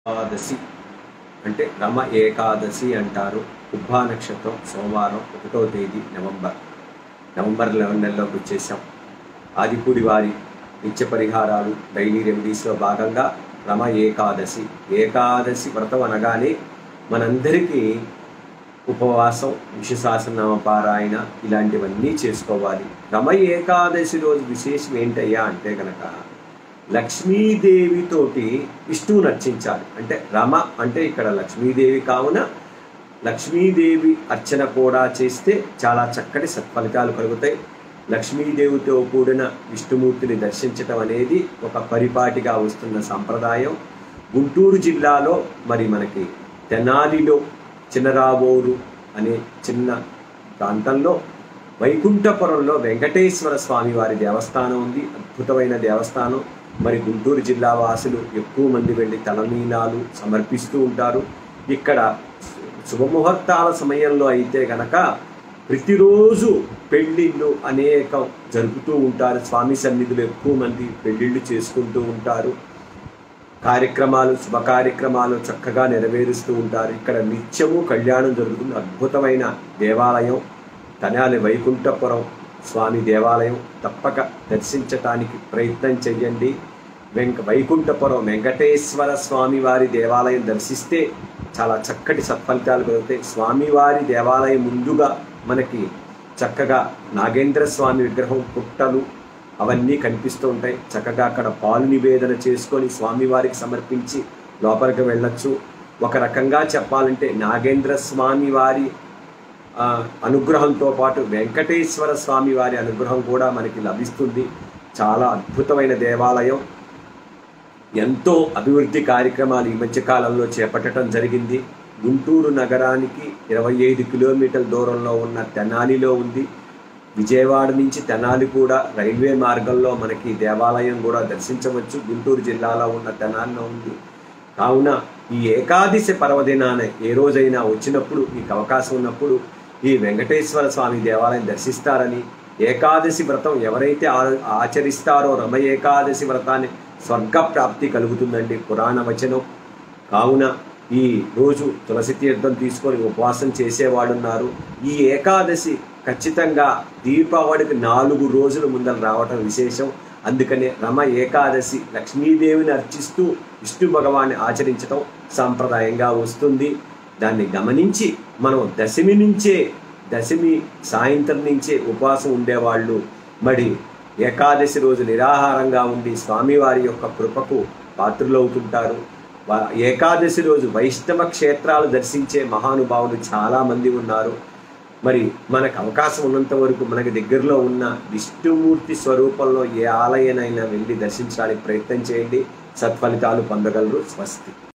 ఏకాదశి అంటే రమ ఏకాదశి అంటారు ఉభా నక్షత్రం సోమవారం ఒకటో తేదీ నవంబర్ నవంబర్ లెవెన్ నెలలోకి వచ్చేసాం ఆదిపూడి వారి నిత్య పరిహారాలు డైలీ రెమెడీస్లో భాగంగా రమ ఏకాదశి ఏకాదశి వ్రతం అనగానే మనందరికీ ఉపవాసం విషశాసనామ పారాయణ ఇలాంటివన్నీ చేసుకోవాలి రమ ఏకాదశి రోజు విశేషం ఏంటయ్యా అంటే కనుక లక్ష్మీదేవితోటి విష్ణువుని అర్చించాలి అంటే రమ అంటే ఇక్కడ లక్ష్మీదేవి కావున లక్ష్మీదేవి అర్చన కూడా చేస్తే చాలా చక్కటి సత్ఫలితాలు కలుగుతాయి లక్ష్మీదేవితో కూడిన విష్ణుమూర్తిని దర్శించటం అనేది ఒక పరిపాటిగా వస్తున్న సంప్రదాయం గుంటూరు జిల్లాలో మరి మనకి తెనాలిలో చిన్నరాబోరు అనే చిన్న ప్రాంతంలో వైకుంఠపురంలో వెంకటేశ్వర స్వామి వారి దేవస్థానం ఉంది అద్భుతమైన దేవస్థానం మరి గుంటూరు జిల్లా వాసులు ఎక్కువ మంది వెళ్ళి తలనీలాలు సమర్పిస్తూ ఉంటారు ఇక్కడ శుభముహూర్తాల సమయంలో అయితే గనక ప్రతిరోజు పెళ్ళిళ్ళు అనేకం జరుపుతూ ఉంటారు స్వామి సన్నిధులు ఎక్కువ మంది పెళ్ళిళ్ళు చేసుకుంటూ ఉంటారు కార్యక్రమాలు శుభ కార్యక్రమాలు చక్కగా నెరవేరుస్తూ ఉంటారు ఇక్కడ నిత్యము కళ్యాణం జరుగుతుంది అద్భుతమైన దేవాలయం తనాలి వైకుంఠపురం స్వామి దేవాలయం తప్పక దర్శించటానికి ప్రయత్నం చేయండి వెంక వైకుంఠపురం వెంకటేశ్వర స్వామి వారి దేవాలయం దర్శిస్తే చాలా చక్కటి సత్ఫలితాలు కలుగుతాయి స్వామివారి దేవాలయం ముందుగా మనకి చక్కగా నాగేంద్ర స్వామి విగ్రహం పుట్టలు అవన్నీ కనిపిస్తూ ఉంటాయి చక్కగా అక్కడ పాలు నివేదన చేసుకొని స్వామివారికి సమర్పించి లోపలికి వెళ్ళొచ్చు ఒక రకంగా చెప్పాలంటే నాగేంద్ర స్వామి వారి ఆ, అనుగ్రహంతో పాటు వెంకటేశ్వర స్వామి వారి అనుగ్రహం కూడా మనకి లభిస్తుంది చాలా అద్భుతమైన దేవాలయం ఎంతో అభివృద్ధి కార్యక్రమాలు ఈ మధ్య కాలంలో చేపట్టడం జరిగింది గుంటూరు నగరానికి ఇరవై ఐదు కిలోమీటర్ల దూరంలో ఉన్న తెనాలిలో ఉంది విజయవాడ నుంచి తెనాలి కూడా రైల్వే మార్గంలో మనకి దేవాలయం కూడా దర్శించవచ్చు గుంటూరు జిల్లాలో ఉన్న తెనాలిలో ఉంది కావున ఈ ఏకాదశి పర్వదినాన ఏ రోజైనా వచ్చినప్పుడు మీకు అవకాశం ఉన్నప్పుడు ఈ వెంకటేశ్వర స్వామి దేవాలయం దర్శిస్తారని ఏకాదశి వ్రతం ఎవరైతే ఆ- ఆచరిస్తారో రమ ఏకాదశి వ్రతాన్ని స్వర్గ ప్రాప్తి కలుగుతుందండి పురాణ వచనం కావున ఈ రోజు తులసి తీర్థం తీసుకొని ఉపవాసం చేసేవాడు ఉన్నారు ఈ ఏకాదశి ఖచ్చితంగా దీపావళికి నాలుగు రోజుల ముందర రావటం విశేషం అందుకనే రమ ఏకాదశి లక్ష్మీదేవిని అర్చిస్తూ విష్ణు భగవాన్ని ఆచరించటం సాంప్రదాయంగా వస్తుంది దాన్ని గమనించి మనం దశమి నుంచే దశమి సాయంత్రం నుంచే ఉపవాసం ఉండేవాళ్ళు మరి ఏకాదశి రోజు నిరాహారంగా ఉండి స్వామివారి యొక్క కృపకు పాత్రులవుతుంటారు వా- ఏకాదశి రోజు వైష్ణవ క్షేత్రాలు దర్శించే మహానుభావులు చాలామంది ఉన్నారు మరి మనకు అవకాశం ఉన్నంత వరకు మనకి దగ్గరలో ఉన్న విష్ణుమూర్తి స్వరూపంలో ఏ ఆలయనైనా వెళ్ళి దర్శించడానికి ప్రయత్నం చేయండి సత్ఫలితాలు పొందగలరు స్వస్తి